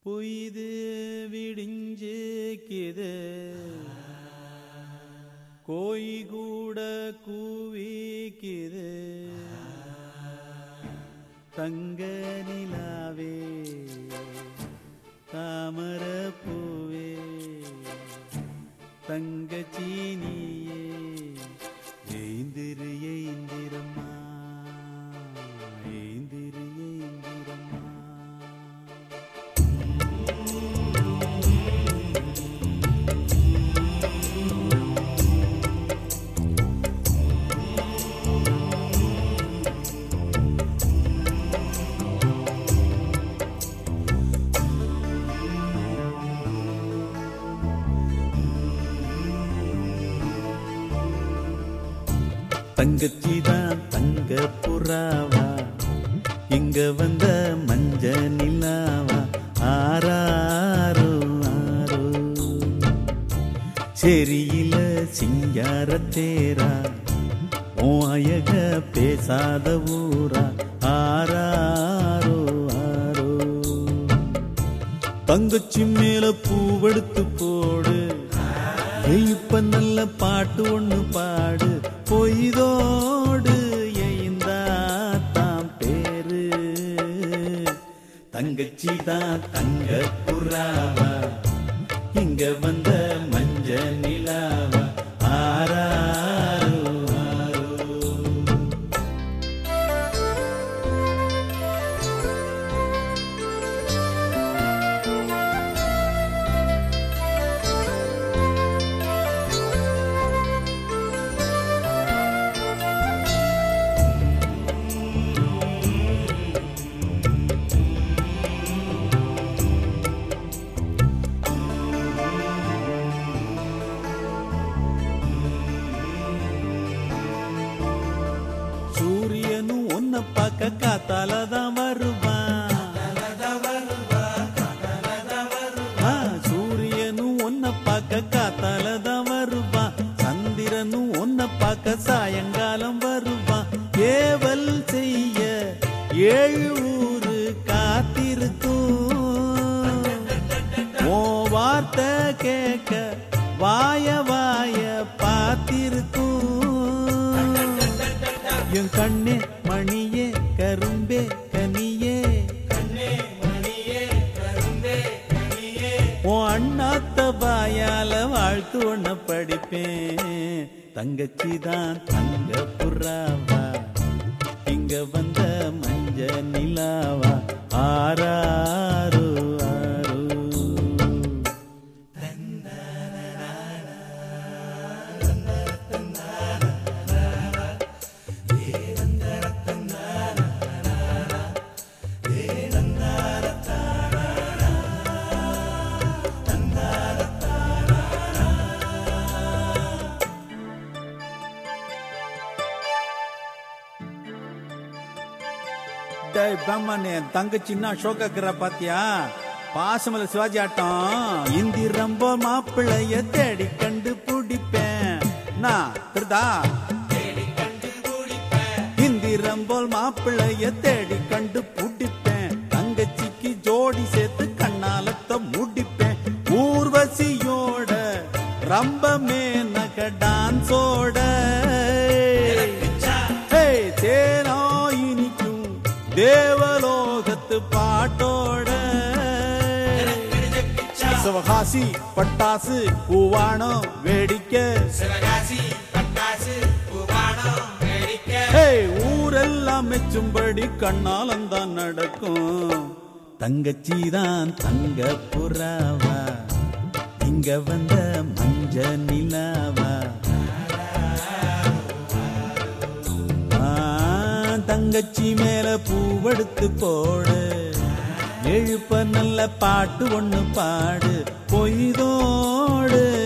பொய்து விடிஞ்சுக்குது கோய் கூட கூவிக்குது தங்க நிலாவே தாமர பூவே தங்கச்சி நீயே ஏந்திரு ஏந்திரம்மா ஏந்திரு ஏந்திரம்மா தங்கச்சி தான் தங்க புறாவா இங்க வந்த மஞ்ச நிலாவா ஆராரோ ஆரோ செரியில சிங்கார தேரா ஓ அயக பேசாத ஊரா ஆராரோ ஆரோ தங்கச்சி மேல பூவெடுத்து போடு ஏய், இப்ப நல்ல பாட்டு ஒண்ணு பாடு பொய்தோடு எய்ந்தா தாம் பேரு தங்கச்சி தான் தங்க புறாவா இங்க வந்த மஞ்ச நிலாவா ஆராரோ ஆரோ சூரியனும் ஒன்ன பார்க்க காத்தால தான் வருவான் ஆ, சூரியனும் ஒன்ன பார்க்க காத்தால தான் வருவான் சந்திரனும் ஒன்ன பார்க்க சாயங்காலம் வருவான் ஏவல் செய்ய ஏழு ஊரு காத்திருக்கும் ஓ வார்த்தை கேட்க வாய வாய பார்த்திருக்கும் என் கண்ணே மணியே கரும்பே கனியே உன் அண்ணாத்த பாயால வாழ்த்து ஒண்ண படிப்பேன் தங்கச்சி தான் தங்க புறாவா இங்க வந்த மஞ்ச நிலாவா ஆராரோ ஆரோ டேய் பிரம்மன் என் தங்கச்சின்னா ஷோக்காக்குற பாத்தியா பாசமல சிவாஜி ஆட்டம் இந்தி ரொம்ப மாப்பிள்ளைய தேடி கண்டு பிடிப்பேன் நான் திருதா இந்தி ரம்போல் மாப்பிள்ளைய தேடி கண்டு பிடிப்பேன் தங்கச்சிக்கு ஜோடி சேர்த்து கண்ணாலத்த முடிப்பேன் ஊர்வசியோட ரொம்ப மேனக டான்ஸோட ஹேய், தேனோ இனிக்கும் தேவலோகத்து பாட்டோட சிவகாசி பட்டாசு பூவானம் வேடிக்கை சிவகாசி பட்டாசு பூவானம் வேடிக்கை ஏய், ஊரெல்லாம் மெச்சும்படி கண்ணாலந்தான் நடக்கும் தங்கச்சி தான் தங்க புறாவா இங்க வந்த மஞ்ச நிலாவா ஆ, தங்கச்சி மேல பூவெடுத்து போடு எழுப்ப நல்ல பாட்டு ஒண்ணு பாடு பொய்தோடு